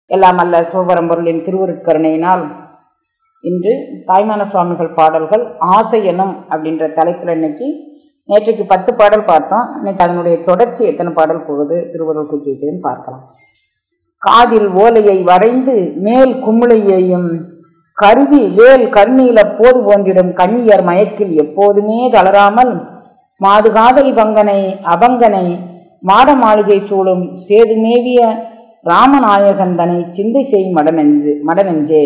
எல்லாம் அல்ல சிவபரம்பொருளின் திருவருட்கருணையினால் இன்று தாய்மான சுவாமிகள் பாடல்கள் ஆசை எனும் அப்படின்ற தலைப்பில் இன்னைக்கு நேற்றைக்கு பத்து பாடல் பார்த்தோம் இன்னைக்கு அதனுடைய தொடர்ச்சி எத்தனை பாடல் போகுது திருவருள் கூட்டிட்டுன்னு பார்க்கலாம் காதில் ஓலையை வரைந்து மேல் குமிழையையும் கருவி வேல் கண்ணீல போது போன்றிடும் கண்ணியர் மயக்கில் எப்போதுமே தளராமல் மாது காதல் பங்கனை அபங்கனை மாட மாளிகை சூழும் சேதுமேவிய ராமநாயகன் தனை சிந்தை செய் மடநெஞ்சு மடநெஞ்சே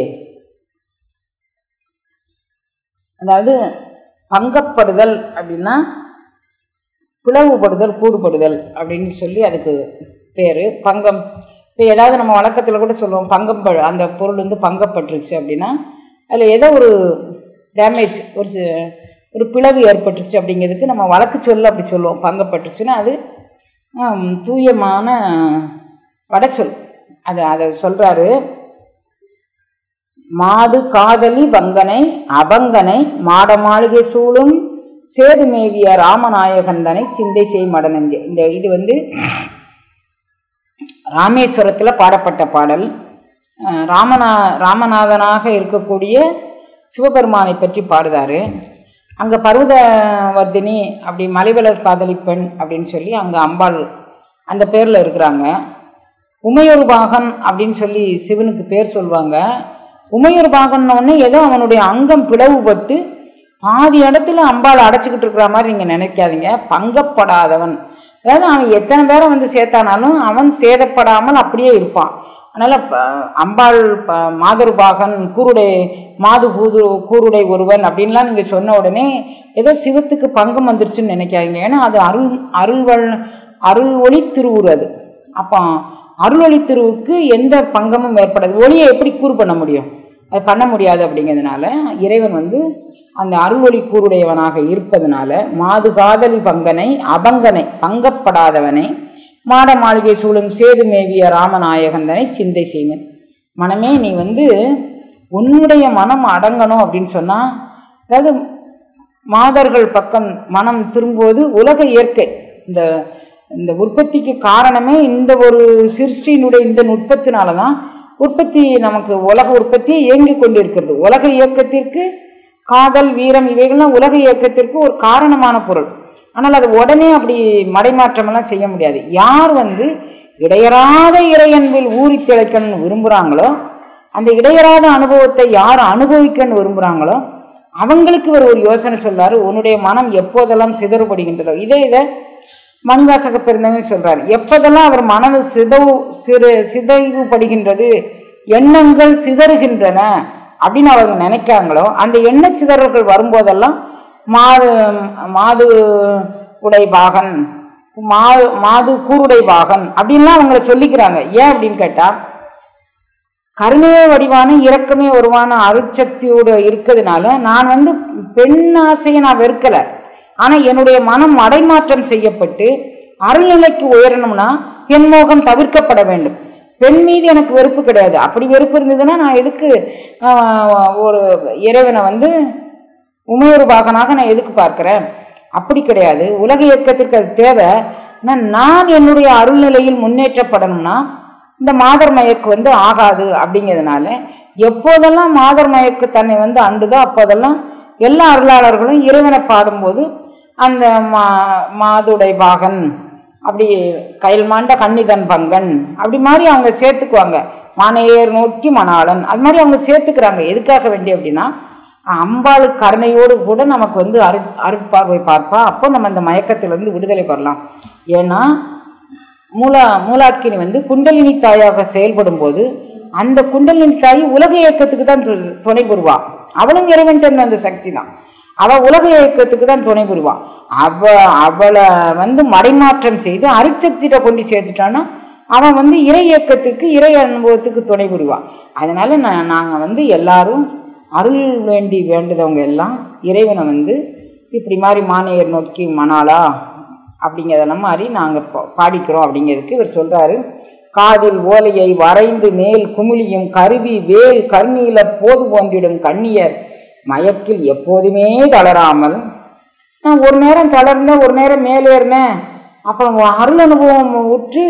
அதாவது பங்கப்படுதல் அப்படின்னா பிளவுபடுதல் கூடுபடுதல் அப்படின்னு சொல்லி அதுக்கு பேர் பங்கம் இப்போ ஏதாவது நம்ம வழக்கத்தில் கூட சொல்லுவோம் பங்கம் ப- அந்த பொருள் வந்து பங்கப்பட்டுருச்சு அப்படின்னா அதில் ஏதோ ஒரு டேமேஜ் ஒரு சி- ஒரு பிளவு ஏற்பட்டுருச்சு அப்படிங்கிறதுக்கு நம்ம வழக்கு சொல்ல அப்படி சொல்லுவோம் பங்கப்பட்டுருச்சுன்னா அது ஆம், தூயமான வடச்சொல் அது அதை சொல்கிறாரு மாது காதலி பங்கனை அபங்கனை மாட மாளிகை சூழும் சேதுமேவிய ராமநாயகந்தனை சிந்தை செய் மடனஞ்சே இந்த இது வந்து ராமேஸ்வரத்தில் பாடப்பட்ட பாடல் அஹ் ராமநா ராமநாதனாக இருக்கக்கூடிய சிவபெருமானை பற்றி பாடுதாரு அங்கே பர்வதவர்தினி அப்படி மலைவளர் காதலி பெண் அப்படின்னு சொல்லி அங்கே அம்பாள் அந்த பேரில் இருக்கிறாங்க உமையொரு பாகன் அப்படின்னு சொல்லி சிவனுக்கு பேர் சொல்லுவாங்க உமையொரு பாகன்னொடனே ஏதோ அவனுடைய அங்கம் பிளவுபட்டு பாதி இடத்துல அம்பாள் அடைச்சிக்கிட்டு இருக்கிற மாதிரி நீங்கள் நினைக்காதீங்க பங்கப்படாதவன் அதாவது அவன் எத்தனை பேரை வந்து சேர்த்தானாலும் அவன் சேதப்படாமல் அப்படியே இருப்பான் அதனால் அம்பாள் ப மாதருபாகன் கூருடை மாது கூது கூருடை ஒருவன் அப்படின்லாம் நீங்கள் சொன்ன உடனே ஏதோ சிவத்துக்கு பங்கம் வந்துருச்சுன்னு நினைக்காதீங்க ஏன்னா அது அருள் அருள்வள் அருள் ஒளி திருவுரு அது அப்போ அருள் ஒளி திருவுக்கு எந்த பங்கமும் ஏற்படாது ஒளியை எப்படி கூறு பண்ண முடியும் அது பண்ண முடியாது அப்படிங்கிறதுனால இறைவன் வந்து அந்த அருள்வொளி கூருடையவனாக இருப்பதனால மாது காதலி பங்கனை அபங்கனை பங்கப்படாதவனை மாட மாளிகை சூழும் சேது மேவிய ராமநாயகந்தனை சிந்தை செய்வன் மனமே நீ வந்து உன்னுடைய மனம் அடங்கணும் அப்படின்னு சொன்னால் அதாவது மாதர்கள் பக்கம் மனம் திரும்புவது உலக இயற்கை இந்த இந்த உற்பத்திக்கு காரணமே இந்த ஒரு சிருஷ்டியினுடைய இந்த நுட்பத்தினால தான் உற்பத்தி நமக்கு உலக உற்பத்தி இயங்கிக் கொண்டிருக்கிறது உலக இயக்கத்திற்கு காதல் வீரம் இவைகள்லாம் உலக இயக்கத்திற்கு ஒரு காரணமான பொருள் ஆனால் அது உடனே அப்படி மடைமாற்றமெல்லாம் செய்ய முடியாது யார் வந்து இடையறாத இறையன்பில் ஊறி திளைக்கணும்னு விரும்புகிறாங்களோ அந்த இடையறாத அனுபவத்தை யார் அனுபவிக்கணும்னு விரும்புகிறாங்களோ அவங்களுக்கு இவர் ஒரு யோசனை சொல்லாரு உன்னுடைய மனம் எப்போதெல்லாம் சிதறுபடுகின்றதோ இதே இதை மணிவாசக பெருந்தகன்னு சொல்றாரு எப்போதெல்லாம் அவர் மனது சிதவு சிறு சிதைவுபடுகின்றது எண்ணங்கள் சிதறுகின்றன அப்படின்னு அவங்க நினைக்காங்களோ அந்த எண்ண சிதறல்கள் வரும்போதெல்லாம் மாது மாது உடை பாகன் மா மாது கூருடை பாகன் அப்படின்லாம் அவங்கள சொல்லிக்கிறாங்க ஏன் அப்படின்னு கேட்டால் கருணையே வடிவான இரக்கமே உருவான அருட்சக்தியோடு இருக்கிறதுனால நான் வந்து பெண் ஆசையை நான் வெறுக்கலை ஆனால் என்னுடைய மனம் மடைமாற்றம் செய்யப்பட்டு அருள்நிலைக்கு உயரணும்னா பெண் மோகம் தவிர்க்கப்பட வேண்டும் பெண் மீது எனக்கு வெறுப்பு கிடையாது அப்படி வெறுப்பு இருந்ததுன்னா நான் எதுக்கு ஆஹ், ஒரு இறைவனை வந்து உமையொரு பாகனாக நான் எதுக்கு பார்க்கிறேன் அப்படி கிடையாது உலக இயக்கத்திற்கு அது தேவை ஆனால் நான் என்னுடைய அருள்நிலையில் முன்னேற்றப்படணும்னா இந்த மாதர் மயக்கு வந்து ஆகாது அப்படிங்கிறதுனால எப்போதெல்லாம் மாதர் மயக்கு தன்னை வந்து அண்டுதோ அப்போதெல்லாம் எல்லா அருளாளர்களும் இறைவனை பாடும்போது அந்த மா மாதுடை பாகன் அப்படி கயல் மாண்ட கன்னிதன் பங்கன் அப்படி மாதிரி அவங்க சேர்த்துக்குவாங்க மானையர் நோக்கி மணாளன் அது மாதிரி அவங்க சேர்த்துக்கிறாங்க எதுக்காக வேண்டி அப்படின்னா அம்பாள் கருணையோடு கூட நமக்கு வந்து அரு அருட்பார்வை பார்ப்பா அப்போ நம்ம இந்த மயக்கத்திலிருந்து விடுதலை பெறலாம் ஏன்னா மூலா மூலாக்கினி வந்து குண்டலினி தாயாக செயல்படும் போது அந்த குண்டலினி தாய் உலக இயக்கத்துக்கு தான் து- துணை புரிவா அவளும் இறைவன் அந்த சக்தி தான் அவ உலக இயக்கத்துக்கு தான் துணை புரிவா அவ அவளை வந்து மடைமாற்றம் செய்து அருட்சக்தியிட்ட கொண்டு சேர்த்துட்டான்னா அவன் வந்து இறை இயக்கத்துக்கு இறை அனுபவத்துக்கு துணை புரிவான் அதனால நான் நாங்கள் வந்து எல்லாரும் அருள் வேண்டி வேண்டுதவங்க எல்லாம் இறைவனை வந்து இப்படி மாதிரி மானையர் நோக்கி மணாளா அப்படிங்கிறத மாதிரி நாங்கள் பாடிக்கிறோம் அப்படிங்கிறதுக்கு இவர் சொல்கிறாரு காதில் ஓலையை வரைந்து மேல் குமிழியும் கருவி வேல் கருணீல போது போன்றிடும் கண்ணியர் மயக்கில் எப்போதுமே தளராமல் நான் ஒரு நேரம் தளர்ந்தேன் ஒரு நேரம் மேலேறினேன் அப்புறம் அருள் அனுபவம் உற்று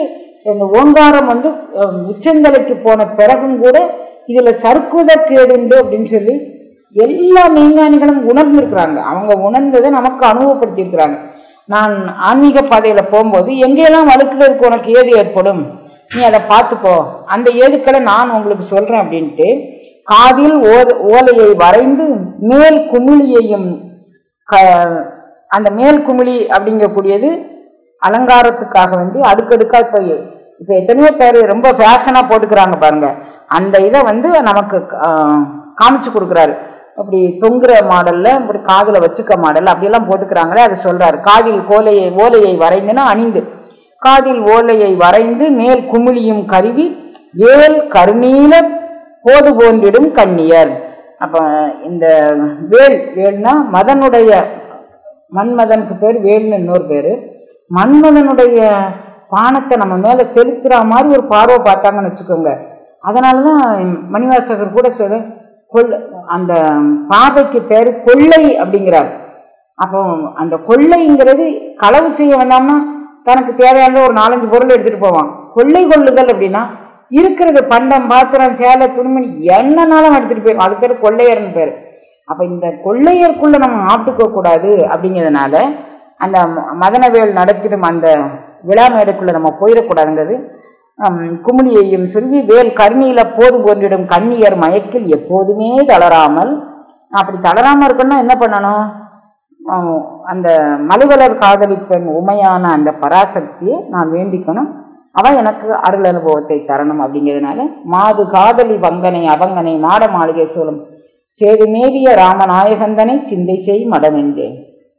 இந்த ஓங்காரம் வந்து அஹ், உச்சந்தலைக்கு போன பிறகும் கூட இதுல சறுக்குவதற்கேடுண்டு அப்படின்னு சொல்லி எல்லா மெய்ஞானிகளும் உணர்ந்திருக்கிறாங்க அவங்க உணர்ந்ததை நமக்கு அனுபவப்படுத்தியிருக்கிறாங்க நான் ஆன்மீக பாதையில போகும்போது எங்கெல்லாம் வழுக்குறதுக்கு உனக்கு ஏது ஏற்படும் நீ அதை பார்த்துக்கோ அந்த ஏதுக்களை நான் உங்களுக்கு சொல்றேன் அப்படின்ட்டு காதில் ஓத ஓலையை வரைந்து மேல் குமிழியையும் க அந்த மேல் குமிழி அப்படிங்கக்கூடியது அலங்காரத்துக்காக வேண்டி அடுக்கடுக்கா இப்போ இப்போ எத்தனையோ பேர் ரொம்ப ஃபேஷனாக போட்டுக்கிறாங்க பாருங்க அந்த இதை வந்து நமக்கு ஆஹ், காமிச்சு கொடுக்குறாரு அப்படி தொங்குற மாடல்ல இப்படி காதுல வச்சுக்க மாடல் அப்படியெல்லாம் போட்டுக்கிறாங்களே அது சொல்றாரு காதில் கோலையை ஓலையை வரைந்துன்னா அணிந்து காதில் ஓலையை வரைந்து மேல் குமிழியும் கருவி வேல் கருநீல போது போன்றிடும் கண்ணியர் அப்ப இந்த வேல் வேல்னா மதனுடைய மன்மதனுக்கு பேர் வேல்னு இன்னொரு பேர் மன்மதனுடைய பானத்தை நம்ம மேலே செலுத்துற மாதிரி ஒரு பார்வை பார்த்தாங்கன்னு வச்சுக்கோங்க அதனால தான் மணிவாசகர் கூட சொல்ல கொள் அந்த பார்வைக்கு பேர் கொள்ளை அப்படிங்கிறார் அப்போ அந்த கொள்ளைங்கிறது களவு செய்ய வந்தான்னா தனக்கு தேவையான ஒரு நாலஞ்சு பொருள் எடுத்துட்டு போவான் கொள்ளை கொள்ளுதல் அப்படின்னா இருக்கிறது பண்டம் பாத்திரம் சேலை துணிமணி என்னன்னாலும் எடுத்துட்டு போயிடும் அது பேர் கொள்ளையர்னு பேர் அப்ப இந்த கொள்ளையருக்குள்ள நம்ம ஆட்டுக்க கூடாது அப்படிங்கிறதுனால அந்த ம- மதனவேல் நடத்திடும் அந்த விழா மேடைக்குள்ள நம்ம போயிடக்கூடாதுங்கிறது ஹம், குமிழியையும் சொல்லி வேல் கருணியில போது போன்றிடும் கண்ணியர் மயக்கில் எப்போதுமே தளராமல் அப்படி தளராம இருக்கணும்னா என்ன பண்ணணும் ஆம், அந்த மலைவளர் காதலிப்பெண் உமையான அந்த பராசக்தியை நான் வேண்டிக்கணும் அவன் எனக்கு அருள் அனுபவத்தை தரணும் அப்படிங்கிறதுனால மாது காதலி வங்கனை அவங்கனை மாட மாளிகை சோழும் சேதுமேவிய ராமநாயகந்தனை சிந்தை செய் மடமென்றேன்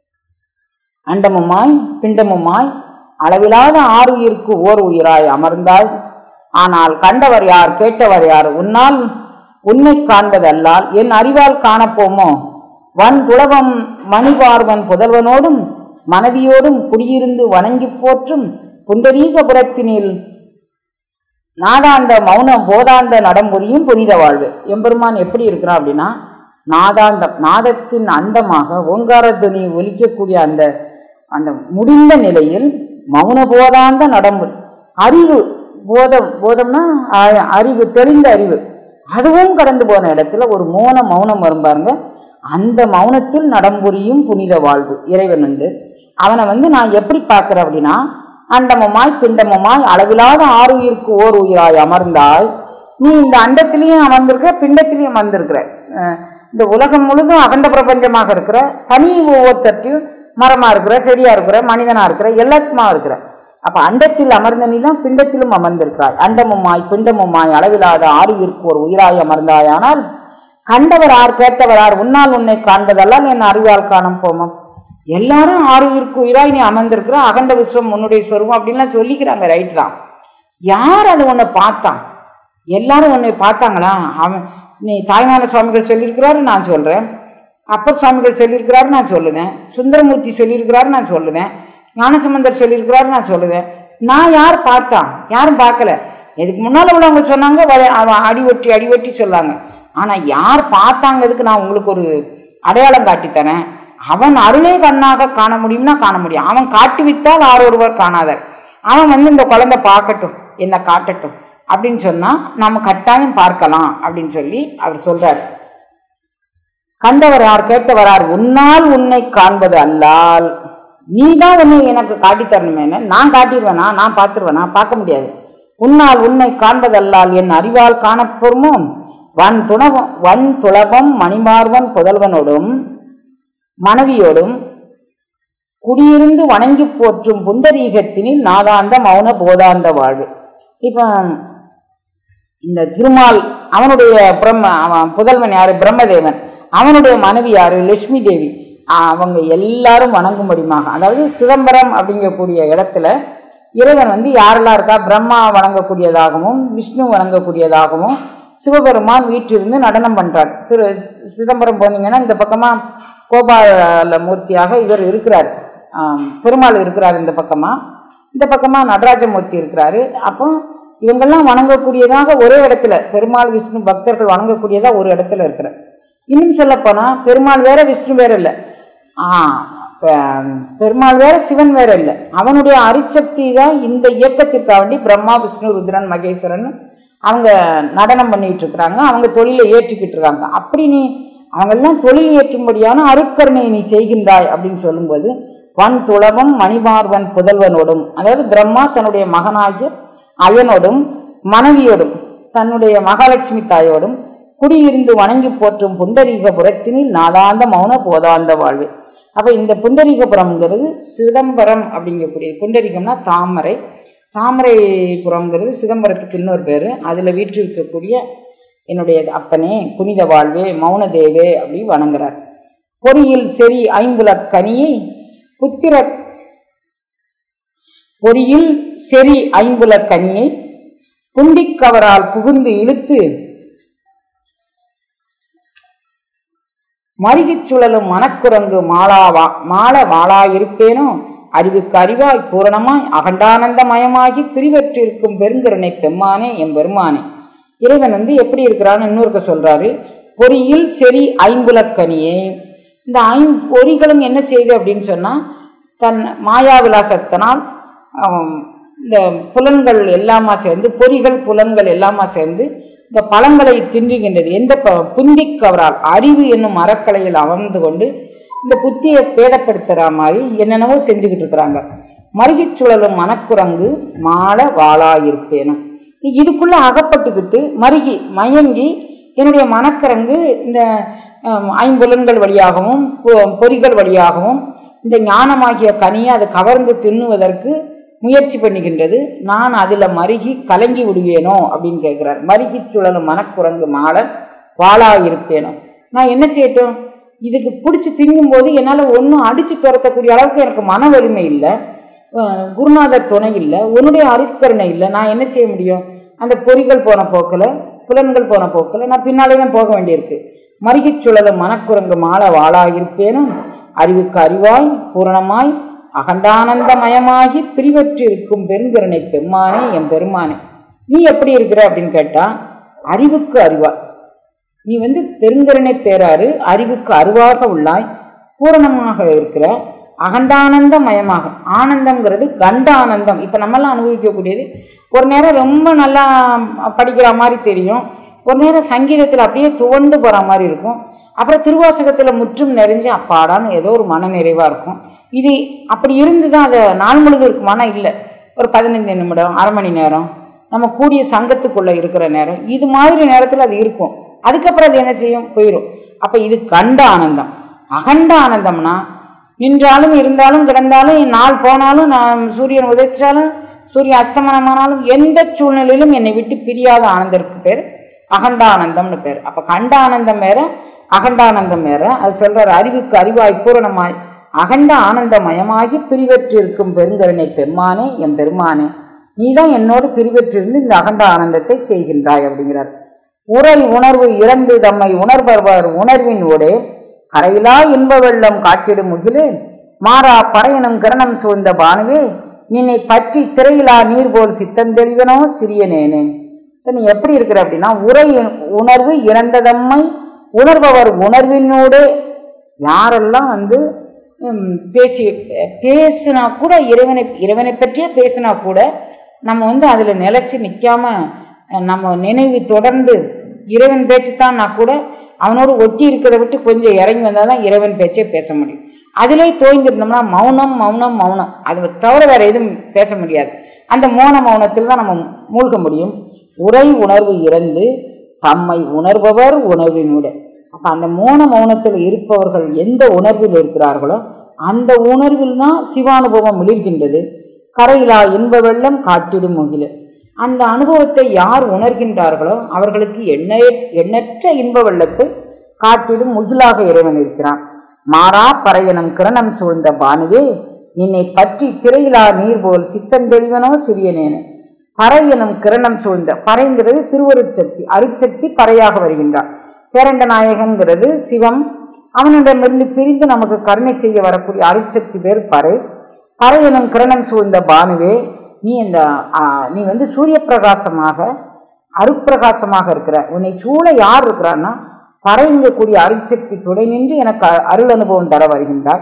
அண்டமுமாய் பிண்டமுமாய் அளவிலாத ஆறு உயிருக்கு ஓர் உயிராய் அமர்ந்தாய் ஆனால் கண்டவர் யார் கேட்டவர் யார் உன்னால் உன்னை காண்பதல்லால் என் அறிவால் காணப்போமோ வன் துளவம் மணிபார்வன் புதல்வனோடும் மனைவியோடும் குடியிருந்து வணங்கிப் போற்றும் புண்டரீகபுரத்தினில் நாதாந்த மௌன போதாந்த நடம்புரியும் புனித வாழ்வு எம்பெருமான் எப்படி இருக்கிறான் அப்படின்னா நாதாந்தம் நாதத்தின் அந்தமாக ஓங்காரத்துணி ஒலிக்கக்கூடிய அந்த அந்த முடிந்த நிலையில் மௌன போதாந்த நடம்பு அறிவு போதம் போதம்னா அ- அறிவு தெரிந்த அறிவு அதுவும் கடந்து போன இடத்துல ஒரு மௌன மௌனம் வரும் பாருங்க அந்த மௌனத்தில் நடம்புரியும் புனித வாழ்வு இறைவன் வந்து அவனை வந்து நான் எப்படி பார்க்கிறேன் அப்படின்னா அண்டமுமாய் பிண்டமுமாய் அளவிலாத ஆறு உயிருக்கு ஓர் உயிராய் அமர்ந்தாய் நீ இந்த அண்டத்திலையும் அமர்ந்திருக்கிற பிண்டத்திலையும் அமர்ந்திருக்கிற அஹ் இந்த உலகம் முழுதும் அகண்ட பிரபஞ்சமாக இருக்கிற தனி ஒவ்வொருத்தட்டையும் மரமா இருக்கிற செடியா இருக்கிற மனிதனா இருக்கிற எல்லாத்துமா இருக்கிற அப்ப அண்டத்தில் அமர்ந்த நீதான் பிண்டத்திலும் அமர்ந்திருக்கிறாய் அண்டமுமாய் பிண்டமுமாய் அளவிலாத ஆறு உயிருக்கு ஒரு உயிராய் அமர்ந்தாயானால் கண்டவர் ஆர் கேட்டவர் ஆர் உன்னால் உன்னை காண்பதெல்லாம் என் அறிவால் காணும் போமம் எல்லாரும் ஆறு உயிருக்கு உயிராய் நீ அமர்ந்திருக்கிற அகண்ட விஸ்வம் உன்னுடைய சொருவம் அப்படின்லாம் சொல்லிக்கிறாங்க ரைட் தான் யார் அது உன்னை பார்த்தான் எல்லாரும் உன்னை பார்த்தாங்களா அவன் நீ தாய்மான சுவாமிகள் சொல்லியிருக்கிறாரு நான் சொல்றேன் அப்பர் சுவாமிகள் சொல்லியிருக்கிறாரு நான் சொல்லுதேன் சுந்தரமூர்த்தி சொல்லியிருக்கிறாரு நான் சொல்லுதேன் ஞானசம்பந்தர் சொல்லியிருக்கிறாரு நான் சொல்லுதேன் நான் யார் பார்த்தான் யாரும் பார்க்கல இதுக்கு முன்னால் உள்ளவங்க சொன்னாங்க வ- அவன் அடி ஒட்டி அடி ஒட்டி சொல்லாங்க ஆனால் யார் பார்த்தாங்கிறதுக்கு நான் உங்களுக்கு ஒரு அடையாளம் காட்டித்தரேன் அவன் அருளே கண்ணாக காண முடியும்னா காண முடியும் அவன் காட்டுவித்தால் ஆரொருவர் காணாதர் அவன் வந்து இந்த குழந்தை பார்க்கட்டும் என்ன காட்டட்டும் அப்படின்னு சொன்னா நாம கட்டாயம் பார்க்கலாம் அப்படின்னு சொல்லி அவர் சொல்றார் கண்டவர் யார் கேட்டவர் யார் உன்னால் உன்னை காண்பது அல்லால் நீ தான் உன்னை எனக்கு காட்டித் தரணுமேன நான் காட்டிடுவேனா நான் பார்த்துருவேனா பார்க்க முடியாது உன்னால் உன்னை காண்பதல்லால் என் அறிவால் காணப்பெறுமோ வன் துணவம் வன் துளபம் மணிமார்வன் புதல்வனோடும் மனைவியோடும் குடியிருந்து வணங்கி போற்றும் புண்டரீகத்தினில் நாதாந்த மௌன போதாந்த வாழ்வு இப்போ இந்த திருமால் அவனுடைய பிரம்ம அவன் புதல்வன் யாரு பிரம்மதேவன் அவனுடைய மனைவி யாரு லட்சுமி தேவி ஆஹ் அவங்க எல்லாரும் வணங்கும்படிமாக அதாவது சிதம்பரம் அப்படிங்கக்கூடிய இடத்துல இறைவன் வந்து யாரெல்லாம் இருக்கா பிரம்மா வணங்கக்கூடியதாகவும் விஷ்ணு வணங்கக்கூடியதாகவும் சிவபெருமான் வீற்றிருந்து நடனம் பண்றார் திரு சிதம்பரம் போனீங்கன்னா இந்த பக்கமா கோபால மூர்த்தியாக இவர் இருக்கிறார் ஆம், பெருமாள் இருக்கிறார் இந்த பக்கமா இந்த பக்கமா நடராஜமூர்த்தி இருக்கிறாரு அப்போ இவங்கெல்லாம் வணங்கக்கூடியதாக ஒரே இடத்துல பெருமாள் விஷ்ணு பக்தர்கள் வணங்கக்கூடியதா ஒரு இடத்துல இருக்கிற இன்னும் சொல்ல போனா பெருமாள் வேற விஷ்ணு வேற இல்லை ஆ பெ- பெருமாள் வேற சிவன் வேற இல்லை அவனுடைய அரிசக்தி தான் இந்த இயக்கத்திற்காக வேண்டி பிரம்மா விஷ்ணு ருத்ரன் மகேஸ்வரன் அவங்க நடனம் பண்ணிட்டு இருக்கிறாங்க அவங்க தொழிலை ஏற்றிக்கிட்டு இருக்காங்க அப்படி நீ அவங்கெல்லாம் தொழில் ஏற்றும்படியான அருட்கருணையை நீ செய்கின்றாய் அப்படின்னு சொல்லும்போது வன் துளவம் மணிமார்வன் புதல்வனோடும் அதாவது பிரம்மா தன்னுடைய மகனாகிய அயனோடும் மனைவியோடும் தன்னுடைய மகாலட்சுமி தாயோடும் குடியிருந்து வணங்கி போற்றும் புண்டரீகபுரத்தினில் நாதாந்த மௌன போதாந்த வாழ்வு அப்ப இந்த புண்டரீகபுரம்ங்கிறது சிதம்பரம் அப்படிங்கக்கூடிய புண்டரீகம்னா தாமரை தாமரைபுரம்ங்கிறது சிதம்பரத்துக்கு இன்னொரு பேர் அதில் வீற்றிருக்கக்கூடிய என்னுடைய அப்பனே புனித வாழ்வே மௌன தேவே அப்படி வணங்குறார் பொறியில் செறி ஐம்புலக் கனியை புத்திர பொறியில் செறி ஐம்புலக் கனியை புண்டிக்கவரால் புகுந்து இழுத்து மருகிச் சுழலும் மனக்குரங்கு மாலாவா மால வாளாயிருப்பேனோ அறிவுக்கு அறிவாய் பூரணமாய் அகண்டானந்தமயமாகி பிரிவற்றிருக்கும் பெருங்கருணை பெம்மானே எம் பெருமானே இறைவன் வந்து எப்படி இருக்கிறான்னு இன்னொருக்க சொல்றாரு பொறியில் செறி ஐம்புலக்கனியே இந்த ஐம் பொறிகளும் என்ன செய்யுது அப்படின்னு சொன்னா தன் மாயாவிலாசத்தினால் ஆம், இந்த புலன்கள் எல்லாமா சேர்ந்து பொறிகள் புலன்கள் எல்லாமா சேர்ந்து இந்த பழங்களை தின்றுகின்றது எந்த ப- புந்திக் கவரால் அறிவு என்னும் அறக்கலையில் அமர்ந்து கொண்டு இந்த புத்தியை பேதப்படுத்துகிற மாதிரி என்னென்னவோ செஞ்சுக்கிட்டு இருக்கிறாங்க மருகிச் சுழலும் மனக்குரங்கு மாள வாளாயிருப்பேனும் இதுக்குள்ள அகப்பட்டுக்கிட்டு மருகி மயங்கி என்னுடைய மனக்கரங்கு இந்த ஆம், ஐம்புலன்கள் வழியாகவும் பொ- பொறிகள் வழியாகவும் இந்த ஞானமாகிய கனியை அது கவர்ந்து தின்னுவதற்கு முயற்சி பண்ணுகின்றது நான் அதில் மருகி கலங்கி விடுவேனோ அப்படின்னு கேட்குறார் மருகி சுழலும் மனக்குரங்கு மாலை வாளா இருப்பேனோ நான் என்ன செய்யட்டும் இதுக்கு பிடிச்சி திங்கும்போது என்னால் ஒன்றும் அடித்து துரத்தக்கூடிய அளவுக்கு எனக்கு மன வலிமை இல்லை அஹ் குருநாதர் துணை இல்லை உன்னுடைய அருட்கருணை இல்லை நான் என்ன செய்ய முடியும் அந்த பொறிகள் போன போக்கில் புலன்கள் போன போக்கில் நான் பின்னாலே தான் போக வேண்டியிருக்கு மருகிச் சுழலும் மனக்குரங்கு மாலை வாளா இருப்பேனும் அறிவுக்கு அறிவாய் பூரணமாய் அகண்டானந்தமயமாகி பிரிவற்றிருக்கும் பெருங்கருணை பெம்மானே என் பெருமானே நீ எப்படி இருக்கிற அப்படின்னு கேட்டா அறிவுக்கு அறிவாய் நீ வந்து பெருங்கருணை பேராறு அறிவுக்கு அருவாக உள்ளாய் பூரணமாக இருக்கிற அகண்டானந்த மயமாக ஆனந்தம்ங்கிறது கண்ட ஆனந்தம் இப்போ நம்மெல்லாம் அனுபவிக்கக்கூடியது ஒரு நேரம் ரொம்ப நல்லா படிக்கிற மாதிரி தெரியும் ஒரு நேரம் சங்கீதத்தில் அப்படியே துவண்டு போகிற மாதிரி இருக்கும் அப்புறம் திருவாசகத்தில் முற்றும் நிறைஞ்சு அப்பாடான்னு ஏதோ ஒரு மன நிறைவாக இருக்கும் இது அப்படி இருந்து தான் அதை நாள் முழுதும் இருக்குமானா இல்லை ஒரு பதினைந்து நிமிடம் அரை மணி நேரம் நம்ம கூடிய சங்கத்துக்குள்ளே இருக்கிற நேரம் இது மாதிரி நேரத்தில் அது இருக்கும் அதுக்கப்புறம் அது என்ன செய்யும் போயிடும் அப்போ இது கண்ட ஆனந்தம் அகண்ட ஆனந்தம்னா நின்றாலும் இருந்தாலும் கிடந்தாலும் நாள் போனாலும் நான் சூரியன் உதைச்சாலும் சூரியன் அஸ்தமனமானாலும் எந்த சூழ்நிலையிலும் என்னை விட்டு பிரியாத ஆனந்தருக்கு பேர் அகண்ட ஆனந்தம்னு பேர் அப்போ கண்ட ஆனந்தம் வேற அகண்டானந்தம் வேற அது சொல்றாரு அறிவுக்கு அறிவாய் பூரணமாய் அகண்ட ஆனந்தமயமாகி பிரிவற்றிருக்கும் பெருங்கருணை பெம்மானே என் பெருமானே நீதான் என்னோடு பிரிவற்றிருந்து இந்த அகண்ட ஆனந்தத்தை செய்கின்றாய் அப்படிங்கிறார் உரை உணர்வு இறந்து தம்மை உணர்பவர் உணர்வின் ஊடே கரையிலா இன்ப வெள்ளம் காட்டிடும் முகிலே மாறா பறையனும் கிரணம் சூழ்ந்த பானுவே நின்னை பற்றி திரையிலா நீர் போல் சித்தந்தெளிவனோ சிறியனேனே இப்ப நீ எப்படி இருக்கிற அப்படின்னா உரை உணர்வு இறந்ததம்மை உணர்பவர் உணர்வினோடு யாரெல்லாம் வந்து ம், பேசி பேசினா கூட இறைவனை இறைவனை பற்றியே பேசினா கூட நம்ம வந்து அதில் நிலைச்சு நிற்காம நம்ம நினைவு தொடர்ந்து இறைவன் பேச்சு தான்னா கூட அவனோடு ஒட்டி இருக்கிறத விட்டு கொஞ்சம் இறங்கி வந்தால் தான் இறைவன் பேச்சே பேச முடியும் அதிலே தோய்ந்திருந்தோம்னா மௌனம் மௌனம் மௌனம் அது தவிர வேற எதுவும் பேச முடியாது அந்த மௌன மௌனத்தில் தான் நம்ம மூழ்க முடியும் உரை உணர்வு இறந்து தம்மை உணர்பவர் உணர்வினூட அப்போ அந்த மௌன மௌனத்தில் இருப்பவர்கள் எந்த உணர்வில் இருக்கிறார்களோ அந்த உணர்வில் தான் சிவானுபவம் மிளிர்கின்றது கரையிலா இன்ப வெள்ளம் காட்டிடும் முகில அந்த அனுபவத்தை யார் உணர்கின்றார்களோ அவர்களுக்கு எண்ண எண்ணற்ற இன்ப வெள்ளத்தை காட்டிடும் முகிலாக இறைவன் இருக்கிறான் மாறா பறையனும் கிரணம் சூழ்ந்த பானுவே நின்னை பற்றி திரையிலா நீர் போல் சித்தந்தெளிவனோ சிறியனேனு பறை எனும் கிரணம் சூழ்ந்த பறைங்கிறது திருவருட்சக்தி அருட்சக்தி பறையாக வருகின்றார் பேரண்ட நாயகன்கிறது சிவம் அவனிடமிருந்து பிரிந்து நமக்கு கருணை செய்ய வரக்கூடிய அருட்சக்தி பேர் பறை பறை எனும் கிரணம் சூழ்ந்த பானுவே நீ இந்த ஆ, நீ வந்து சூரிய பிரகாசமாக அருட்பிரகாசமாக இருக்கிற உன்னை சூழ யார் இருக்கிறான்னா பறைங்கக்கூடிய அருட்சக்தி துணை நின்று எனக்கு அ- அருள் அனுபவம் தர வருகின்றார்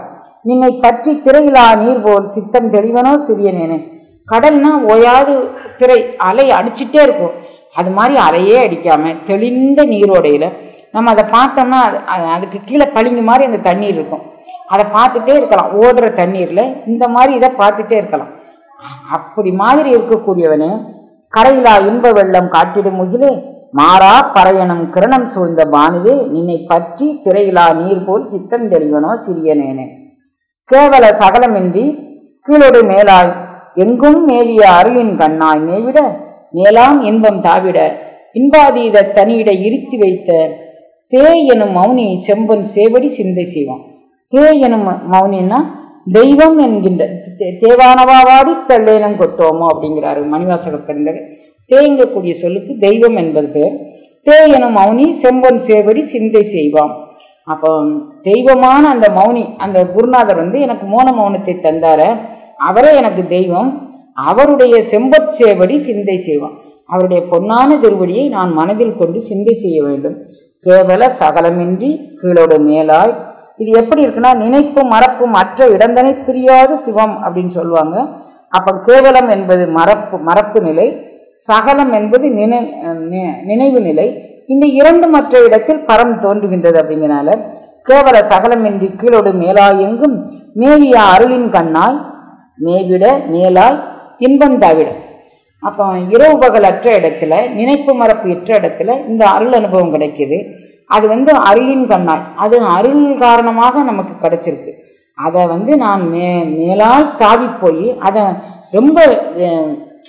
நின்னை பற்றி திரையிலா நீர் போல் சித்தம் தெளிவனோ சிறியனேனே கடல்னா ஓயாது திரை அலை அடிச்சிட்டே இருக்கும் அது மாதிரி அலையே அடிக்காம தெளிந்த நீரோடையில நம்ம அதை பார்த்தோம்னா அது- அது- அதுக்கு கீழே பளிங்கு மாதிரி அந்த தண்ணீர் இருக்கும் அதை பார்த்துட்டே இருக்கலாம் ஓடுற தண்ணீர்ல இந்த மாதிரி இதை பார்த்துட்டே இருக்கலாம் அப்படி மாதிரி இருக்கக்கூடியவனே கரையிலா இன்ப வெள்ளம் காட்டிடும் முகிலே மாறா பறையனும் கிரணம் சூழ்ந்த பானுவே நின்னை பற்றி திரையிலா நீர் போல் சித்தம் தெளிவனோ சிறியனேனே கேவல சகலமின்றி கீழோடு மேலாய் எங்கும் மேவிய அருளின் கண்ணாய் மேவிட மேலாம் இன்பம் தாவிட இன்பாதீத தனியிட இருத்தி வைத்த தே எனும் மௌனி செம்பன் சேவடி சிந்தை செய்வான் தே எனும் ம- மௌனின்னா தெய்வம் என்கின்ற தே- தேவானவாவாடி தள்ளேனம் கொட்டோமோ அப்படிங்கிறாரு மணிவாசக பெருந்தகை தேங்கக்கூடிய சொல்லுக்கு தெய்வம் என்பது பேர் தே எனும் மௌனி செம்பன் சேவடி சிந்தை செய்வான் அப்போ தெய்வமான அந்த மௌனி அந்த குருநாதர் வந்து எனக்கு மோன மௌனத்தை தந்தார அவரே எனக்கு தெய்வம் அவருடைய செம்பற் சேவடி சிந்தை செய்வான் அவருடைய பொன்னான திருவடியை நான் மனதில் கொண்டு சிந்தை செய்ய வேண்டும் கேவல சகலமின்றி கீழோடு மேலாய் இது எப்படி இருக்குன்னா நினைப்பும் மறப்பும் அற்ற இடந்தனை பிரியாத சிவம் அப்படின்னு சொல்லுவாங்க அப்ப கேவலம் என்பது மறப்பு மறப்பு நிலை சகலம் என்பது நினை நி- நினைவு நிலை இந்த இரண்டு மற்ற இடத்தில் பரம் தோன்றுகின்றது அப்படிங்கிறனால கேவல சகலமின்றி கீழோடு மேலாய் எங்கும் மேவிய அருளின் கண்ணாய் மேவிட மேலாய் இன்பம் தாவிட அப்போ இரவு பகல் அற்ற இடத்துல நினைப்பு மறப்பு எற்ற இடத்துல இந்த அருள் அனுபவம் கிடைக்குது அது வந்து அருளின் கண்ணாய் அது அருள் காரணமாக நமக்கு கிடைச்சிருக்கு அதை வந்து நான் மே மேலாய் தாவி போய் அதை ரொம்ப அஹ்,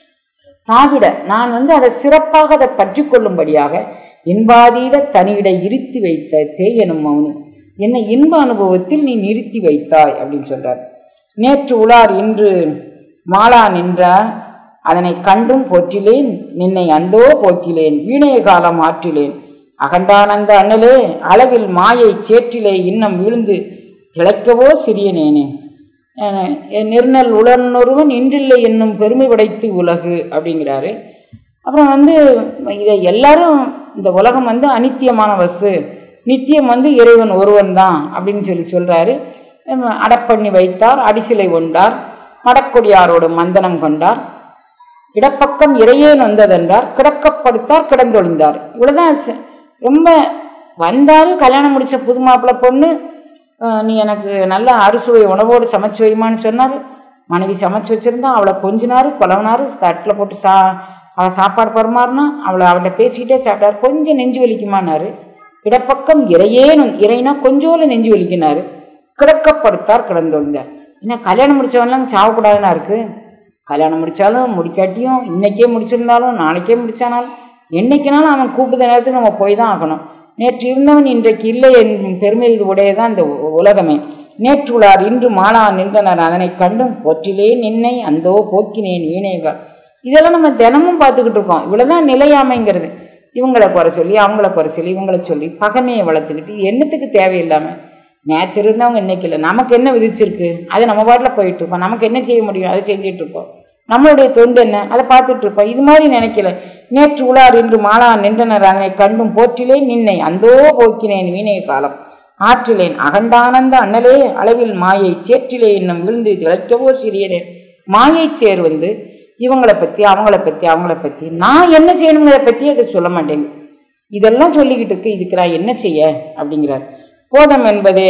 தாவிட நான் வந்து அதை சிறப்பாக அதை பற்றி கொள்ளும்படியாக இன்பாதீத தனியிட இருத்தி வைத்த தேயனும் மௌனி என்னை இன்ப அனுபவத்தில் நீ நிறுத்தி வைத்தாய் அப்படின்னு சொல்றார் நேற்று உலார் இன்று மாலா நின்றார் அதனை கண்டும் போற்றிலேன் நின்னை அந்தோ போக்கிலேன் வீணைய காலம் ஆற்றிலேன் அகண்டானந்த அண்ணலே அளவில் மாயை சேற்றிலே இன்னம் விழுந்து திளைக்கவோ சிறியனேனே அஹ் நிர்ணல் உலர்னொருவன் இன்றில்லை என்னும் பெருமை படைத்து உலகு அப்படிங்கிறாரு அப்புறம் வந்து இதை எல்லாரும் இந்த உலகம் வந்து அனித்தியமான வஸ்து நித்தியம் வந்து இறைவன் ஒருவன் தான் அப்படின்னு சொல்லி சொல்றாரு ஹம் அடப்பண்ணி வைத்தார் அடிசிலை கொண்டார் மடக்கொடியாரோடு மந்தனம் கொண்டார் இடப்பக்கம் இறையேன் வந்ததென்றார் கிடக்கப்படுத்தார் கிடந்தொழிந்தார் இவ்வளவுதான் ச- ரொம்ப வந்தாரு கல்யாணம் முடிச்ச புது மாப்பிள்ளை பொண்ணு அஹ், நீ எனக்கு நல்ல அறுசுவை உணவோடு சமைச்சு வைமான்னு சொன்னார் மனைவி சமைச்சு வச்சிருந்தா அவளை கொஞ்சினாரு கொலவனாரு தட்டில் போட்டு சா அவள் சாப்பாடு பரிமாறினா அவளை அவள்கிட்ட பேசிக்கிட்டே சாப்பிட்டாரு கொஞ்சம் நெஞ்சு வலிக்குமானாரு இடப்பக்கம் இறையேன் வந்து- இறைனா கொஞ்சோல நெஞ்சு வலிக்கினாரு கிடக்கப்படுத்தார் கிடந்தொழிந்தார் என்ன கல்யாணம் முடிச்சவன்லாம் சாவக்கூடாதுன்னா இருக்கு கல்யாணம் முடிச்சாலும் முடிக்காட்டியும் இன்னைக்கே முடிச்சிருந்தாலும் நாளைக்கே முடிச்சானாலும் என்னைக்குனாலும் அவன் கூப்பிட்ட நேரத்துக்கு நம்ம போய் தான் ஆகணும் நேற்று இருந்தவன் இன்றைக்கு இல்லை என் பெருமையில் உடையதான் இந்த உ- உலகமே நேற்று உளார் இன்று மாலா நின்றனர் அதனை கண்டும் ஒற்றிலே நின்னை அந்தோ போக்கினேன் வீணேகள் இதெல்லாம் நம்ம தினமும் பார்த்துக்கிட்டு இருக்கோம் இவ்வளவுதான் நிலையாமைங்கிறது இவங்களை குறை சொல்லி அவங்கள குறை சொல்லி இவங்கள சொல்லி பகைமையை வளர்த்துக்கிட்டு என்னத்துக்கு தேவையில்லாம நேற்று இருந்தவங்க இன்னைக்கு இல்லை நமக்கு என்ன விதிச்சிருக்கு அது நம்ம பாட்டில் போயிட்டு இருப்போம் நமக்கு என்ன செய்ய முடியும் அதை செஞ்சுட்டு இருப்போம் நம்மளுடைய தொண்டு என்ன அதை பார்த்துட்டு இருப்போம் இது மாதிரி நினைக்கல நேற்று உலார் இன்று மாலா நின்றனர் அதனை கண்டும் போற்றிலே நின்னை அந்தோ போக்கினேன் வீணே காலம் ஆற்றிலேன் அகண்டானந்த அண்ணலே அளவில் மாயை சேற்றிலே இன்னும் விழுந்து திளைக்கவோ சிறியனேன் மாயை சேர் வந்து இவங்களை பற்றி அவங்கள பற்றி அவங்கள பற்றி நான் என்ன செய்யணுங்கிறத பற்றி அதை சொல்ல மாட்டேங்க இதெல்லாம் சொல்லிக்கிட்டு இருக்கு இதுக்கு நான் என்ன செய்ய அப்படிங்கிறார் போதம் என்பதே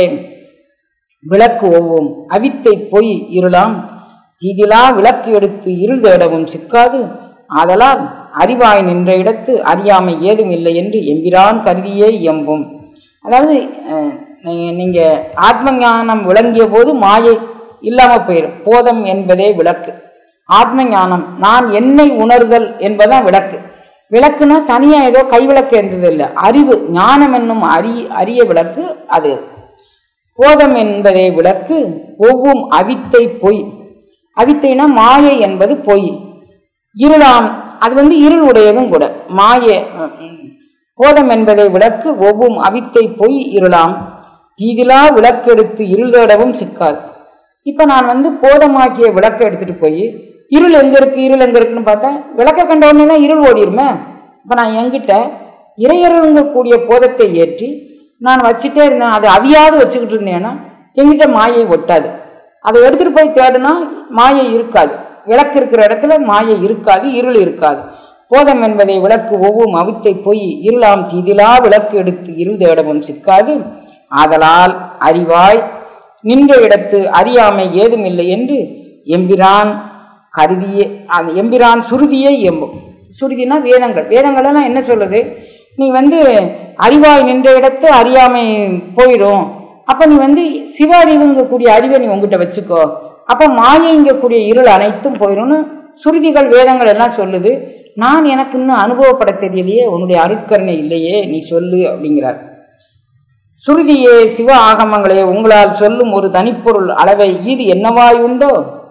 விளக்கு ஒவ்வும் அவித்தை பொய் இருளாம் தீதிலா விளக்கு எடுத்து இருள் தேடவும் சிக்காது ஆதலால் அறிவாய் நின்ற இடத்து அறியாமை ஏதும் இல்லை என்று எம்பிரான் கருதியே இயம்பும் அதாவது அஹ், நீ- நீங்க ஆத்ம ஞானம் விளங்கிய போது மாயை இல்லாம போயிடும் போதம் என்பதே விளக்கு ஆத்ம ஞானம் நான் என்னை உணர்தல் என்பதான் விளக்கு விளக்குனா தனியா ஏதோ கைவிளக்கு இருந்தது இல்லை அறிவு ஞானம் என்னும் அரி அரிய விளக்கு அது போதம் என்பதே விளக்கு ஒவ்வும் அவித்தை பொய் அவித்தைனா மாயை என்பது பொய் இருளாம் அது வந்து இருள் உடையதும் கூட மாய ம், போதம் என்பதை விளக்கு ஒவ்வும் அவித்தை பொய் இருளாம் தீதிலா விளக்கெடுத்து இருள் தேடவும் சிக்காது இப்போ நான் வந்து போதமாக்கிய விளக்கை எடுத்துட்டு போய் இருள் எங்க இருக்கு இருள் எங்க இருக்குன்னு பார்த்தா விளக்க கண்ட உடனே தான் இருள் ஓடிருமே இப்போ நான் என்கிட்ட இறையருங்க கூடிய போதத்தை ஏற்றி நான் வச்சுட்டே இருந்தேன் அது அவியாது வச்சுக்கிட்டு இருந்தேன்னா எங்கிட்ட மாயை ஒட்டாது அதை எடுத்துட்டு போய் தேடினா மாயை இருக்காது விளக்கு இருக்கிற இடத்துல மாயை இருக்காது இருள் இருக்காது போதம் என்பதை விளக்கு ஒவ்வும் அவித்தை போய் இருளாம் தீதிலா விளக்கு எடுத்து இருள் தேடவும் சிக்காது ஆதலால் அறிவாய் நின்ற இடத்து அறியாமை ஏதுமில்லை என்று எம்பிரான் கருதியே அந்த எம்பிரான் சுருதியே எம்பும் சுருதினா வேதங்கள் வேதங்கள் எல்லாம் என்ன சொல்லுது நீ வந்து அறிவாய் நின்ற இடத்து அறியாமை போயிடும் அப்ப நீ வந்து சிவ அறிவுங்கக்கூடிய அறிவை நீ உங்ககிட்ட வச்சுக்கோ அப்ப மாயைங்கக்கூடிய இருள் அனைத்தும் போயிடும்னு சுருதிகள் வேதங்கள் எல்லாம் சொல்லுது நான் எனக்கு இன்னும் அனுபவப்பட தெரியலையே உன்னுடைய அருட்கருணை இல்லையே நீ சொல்லு அப்படிங்கிறார் சுருதியே சிவ ஆகமங்களே உங்களால் சொல்லும் ஒரு தனிப்பொருள் அளவை இது என்னவாயுண்டோ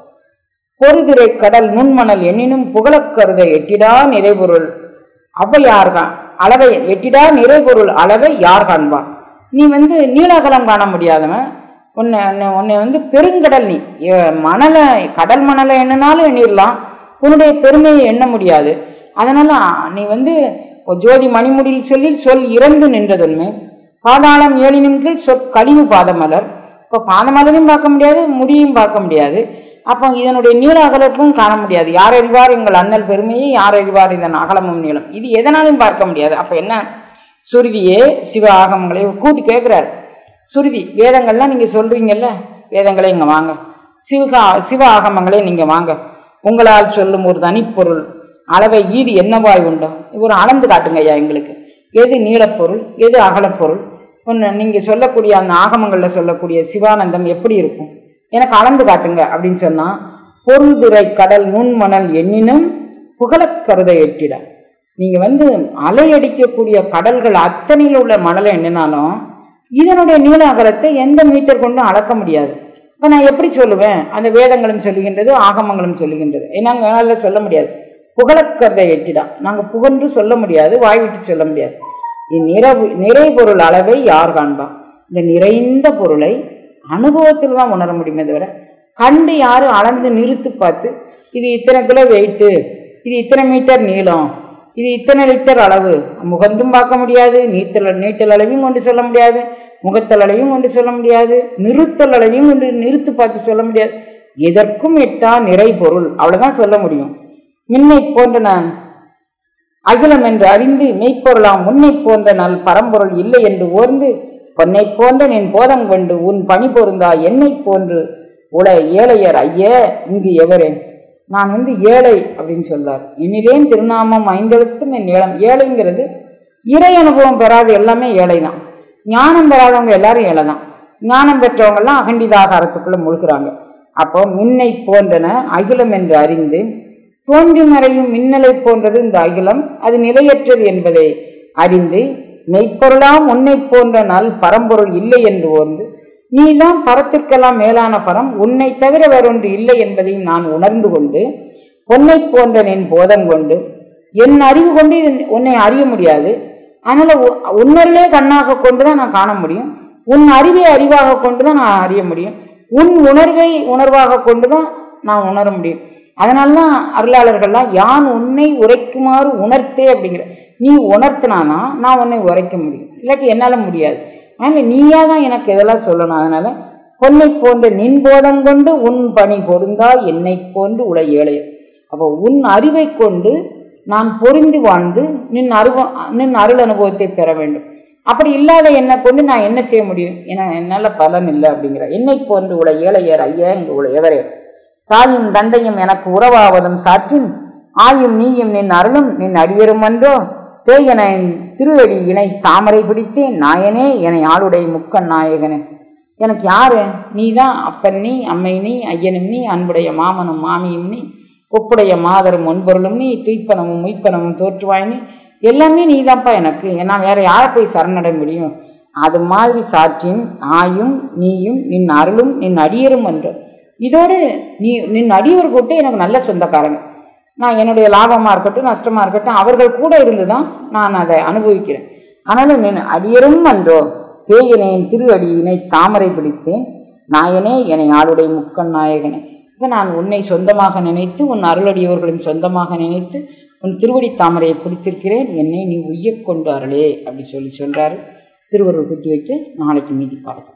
பொறுதிரை கடல் நுண்மணல் எண்ணினும் புகழக்கருத எட்டிடா நிறைபொருள் ஔவையார்கான் அளவை எட்டிடா நிறைபொருள் அளவை யார் காண்பான் நீ வந்து நீலகலம் காண முடியாதவன் உன்னை உன்னை உன்னை வந்து பெருங்கடல் நீ எ- மணலை கடல் மணலை எண்ணினாலும் எண்ணிடலாம் உன்னுடைய பெருமையை எண்ண முடியாது அதனால நீ வந்து ஜோதி மணிமுடியில் சொல்லி சொல் இறந்து நின்றதுன்மை பாதாளம் ஏழினும் கீழ் சொற் கழிவு பாதமலர் இப்போ பாதமலரையும் பார்க்க முடியாது முடியும் பார்க்க முடியாது அப்போ இதனுடைய நீள அகலப்பும் காண முடியாது யார் அறிவார் எங்கள் அண்ணல் பெருமையை யார் அறிவார் இதன் அகலமும் நீளம் இது எதனாலும் பார்க்க முடியாது அப்போ என்ன சுருதியே சிவ ஆகமங்களை கூட்டி கேட்குறாரு சுருதி வேதங்கள்லாம் நீங்கள் சொல்கிறீங்கல்ல வேதங்களே இங்கே வாங்க சிவகா சிவ ஆகமங்களே நீங்கள் வாங்க உங்களால் சொல்லும் ஒரு தனிப்பொருள் அளவை ஈடு என்னவாய் உண்டோ இது ஒரு அளந்து காட்டுங்க ஐயா எங்களுக்கு எது நீளப்பொருள் எது அகலப்பொருள் ஒன்று நீங்கள் சொல்லக்கூடிய அந்த ஆகமங்களில் சொல்லக்கூடிய சிவானந்தம் எப்படி இருக்கும் எனக்கு அளந்து காட்டுங்க அப்படின்னு சொன்னால் பொருள்துறை கடல் நுண்மணல் எண்ணினும் புகழக் கருத எட்டிட நீங்கள் வந்து அலையடிக்கக்கூடிய கடல்கள் அத்தனையில் உள்ள மணலை எண்ணினாலும் இதனுடைய நீள அகலத்தை எந்த மீட்டர் கொண்டும் அளக்க முடியாது இப்போ நான் எப்படி சொல்லுவேன் அந்த வேதங்களும் சொல்லுகின்றது ஆகமங்களும் சொல்லுகின்றது என்னால சொல்ல முடியாது புகழக்கருதை எட்டிடா நாங்கள் புகழ்ந்து சொல்ல முடியாது வாய் விட்டு சொல்ல முடியாது இந்நிறவு நிறைபொருள் அளவை யார் காண்பா இந்த நிறைந்த பொருளை அனுபவத்தில் தான் உணர முடியுமே தவிர கண்டு யாரும் அளந்து நிறுத்து பார்த்து இது இத்தனை கிலோ வெயிட்டு இது இத்தனை மீட்டர் நீளம் இது இத்தனை லிட்டர் அளவு முகந்தும் பார்க்க முடியாது நீத்தல் நீட்டல் அளவையும் கொண்டு சொல்ல முடியாது முகத்தல் அளவையும் கொண்டு சொல்ல முடியாது நிறுத்தல் அளவையும் கொண்டு நிறுத்து பார்த்து சொல்ல முடியாது எதற்கும் எட்டா நிறை பொருள் அவ்வளவுதான் சொல்ல முடியும் மின்னை போன்ற நான் அகிலம் என்று அறிந்து மெய்ப்பொருளாம் உன்னை போன்ற நல் பரம்பொருள் இல்லை என்று ஓர்ந்து பொன்னை போன்ற நின் போதம் கொண்டு உன் பணி பொருந்தா என்னை போன்று உல ஏழையர் ஐய இங்கு எவரே நான் வந்து ஏழை அப்படின்னு சொல்றார் எண்ணிலேன் திருநாமம் ஐந்தெழுத்தும் என் ஏலம் ஏழைங்கிறது இறை அனுபவம் பெறாத எல்லாமே ஏழை தான் ஞானம் பெறாதவங்க எல்லாரும் ஏழை தான் ஞானம் பெற்றவங்கெல்லாம் அகண்டிதாகாரத்துக்குள்ள முழுகிறாங்க அப்போ மின்னை போன்றன அகிலம் என்று அறிந்து தோன்றி மறையும் மின்னலை போன்றது இந்த அகிலம் அது நிலையற்றது என்பதை அறிந்து மெய்ப்பொருளாம் உன்னை போன்ற நல் பரம்பொருள் இல்லை என்று ஓர்ந்து நீதான் பரத்திற்கெல்லாம் மேலான பரம் உன்னை தவிர வேறொன்று இல்லை என்பதையும் நான் உணர்ந்து கொண்டு பொன்னை போன்ற நின் போதம் கொண்டு என் அறிவு கொண்டு இது உன்னை அறிய முடியாது அதனால உ- உன்னருளே கண்ணாக கொண்டு தான் நான் காண முடியும் உன் அறிவை அறிவாக கொண்டு தான் நான் அறிய முடியும் உன் உணர்வை உணர்வாக கொண்டு தான் நான் உணர முடியும் அதனால தான் அருளாளர்கள்லாம் யான் உன்னை உரைக்குமாறு உணர்த்தே அப்படிங்கிற நீ உணர்த்தினானா நான் உன்னை உரைக்க முடியும் இல்லாட்டி என்னால் முடியாது அதனால் நீயா தான் எனக்கு இதெல்லாம் சொல்லணும் அதனால பொன்னை போன்ற நின் போதம் கொண்டு உன் பணி பொருந்தா என்னை போன்று உல ஏழை அப்போ உன் அறிவை கொண்டு நான் பொருந்தி வாழ்ந்து நின் அருவ நின் அருள் அனுபவத்தை பெற வேண்டும் அப்படி இல்லாத என்னை கொண்டு நான் என்ன செய்ய முடியும் என என்னால் பலன் இல்லை அப்படிங்கிற என்னை போன்று உல ஏழையர் ஐயா இங்கு உல எவரே தாயும் தந்தையும் எனக்கு உறவாவதும் சாற்றின் ஆயும் நீயும் நின் அருளும் நின் அடியரும் அன்றோ பேயன திருவடி இணை தாமரை பிடித்தேன் நாயனே என ஆளுடைய முக்கன் நாயகனே எனக்கு யாரு நீ தான் அப்பன் நீ அம்மை நீ ஐயனும் நீ அன்புடைய மாமனும் மாமியும் நீ ஒப்புடைய மாதரும் ஒன்பொருளும் நீ துய்ப்பனமும் முய்ப்பனமும் தோற்றுவாய் நீ எல்லாமே நீதான்ப்பா எனக்கு நான் வேற யாரை போய் சரணடைய முடியும் அது மாதிரி சாற்றின் ஆயும் நீயும் நின் அருளும் நின் அடியரும் என்று இதோடு நீ நின் அடியவர் கூட்டு எனக்கு நல்ல சொந்தக்காரங்க நான் என்னுடைய லாபமாக இருக்கட்டும் நஷ்டமாக இருக்கட்டும் அவர்கள் கூட இருந்து தான் நான் அதை அனுபவிக்கிறேன் ஆனாலும் நின் அடியரும் அன்றோ பேயனேன் திரு அடியினை தாமரை பிடித்தேன் நாயனே என்னை ஆளுடைய முக்கன் நாயகனே இப்போ நான் உன்னை சொந்தமாக நினைத்து உன் அருளடியவர்களையும் சொந்தமாக நினைத்து உன் திருவடி தாமரையை பிடித்திருக்கிறேன் என்னை நீ உய்யக் கொண்டு அருளே அப்படி சொல்லி சொல்றாரு திருவருள் குத்தி வைக்க நாளைக்கு மீதி பார்க்கலாம்